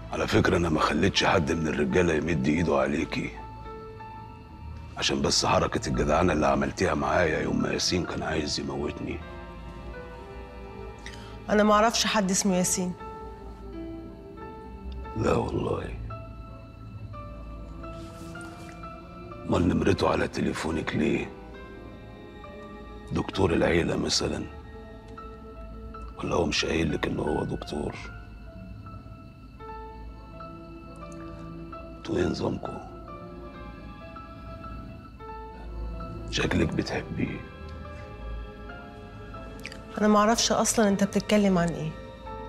على فكرة أنا ما خليتش حد من الرجالة يمد إيده عليكي عشان بس حركة الجدعنة اللي عملتيها معايا يوم ما ياسين كان عايز يموتني انا ما اعرفش حد اسمه ياسين لا والله امال نمرته على تليفونك ليه دكتور العيلة مثلا ولا هو مش قايل لك ان هو دكتور انتوا ايه نظامكم شكلك بتحبيه انا ما اعرفش اصلا انت بتتكلم عن ايه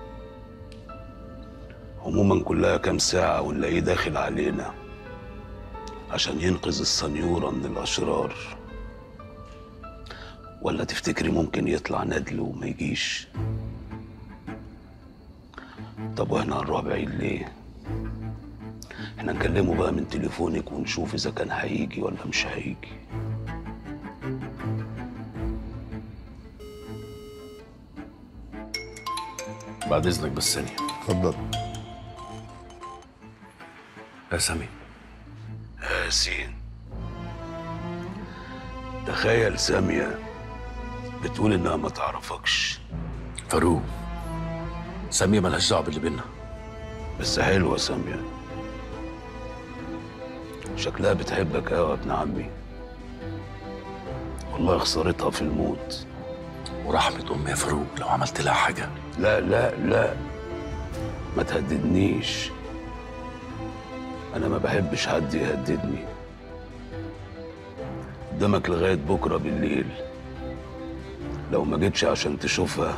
عموما كلها كام ساعة ونلاقيه داخل علينا عشان ينقذ السنيورة من الأشرار ولا تفتكري ممكن يطلع ندل وما يجيش طب واحنا هنروح بعيد ليه احنا نكلمه بقى من تليفونك ونشوف اذا كان هيجي ولا مش هيجي بعد اذنك بس ثانيه اتفضل يا سامي ياسين تخيل سامية بتقول انها ما تعرفكش فاروق سامية ملهاش دعوه باللي بينا بس حلوة سامية شكلها بتحبك قوي يا ابن عمي والله خسارتها في الموت ورحمة أمي يا فاروق لو عملت لها حاجة لا لا لا ما تهددنيش انا ما بحبش حد يهددني قدامك لغاية بكرة بالليل لو ما جيتش عشان تشوفها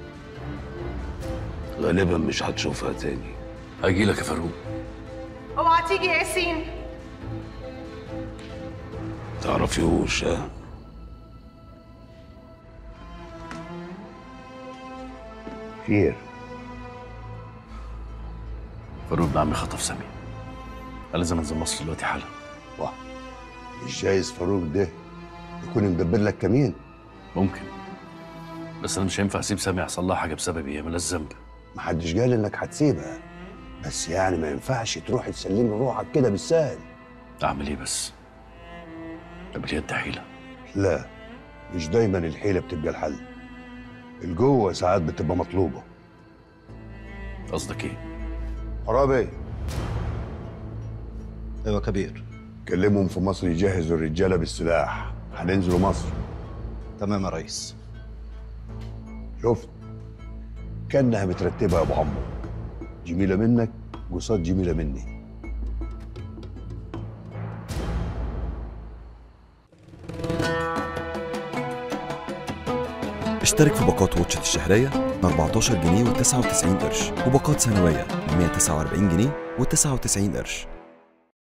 غالبا مش هتشوفها تاني هاجي لك يا فاروق اوعى تيجي يا ياسين تعرفيهوش ها خير فاروق ابن عمي خطف سامية قال لازم انزل مصر دلوقتي حالا واه مش جايز فاروق ده يكون مدبر لك كمين ممكن بس انا مش هينفع اسيب سامية يحصل لها حاجة بسببي هي مالهاش ذنب محدش قال انك هتسيبها بس يعني ما ينفعش تروح تسلم روحك كده بالسهل اعمل ايه بس قبل يد حيلة لا مش دايما الحيله بتبقى الحل الجوه ساعات بتبقى مطلوبه قصدك ايه عرابي ايوه كبير كلمهم في مصر يجهزوا الرجاله بالسلاح هننزلوا مصر تمام يا ريس شفت كانها مترتبه يا ابو عمو جميله منك قصاد جميله مني اشترك في باقات واتشت الشهرية ب 14 جنيه و99 قرش وباقات سنوية ب 149 جنيه و99 قرش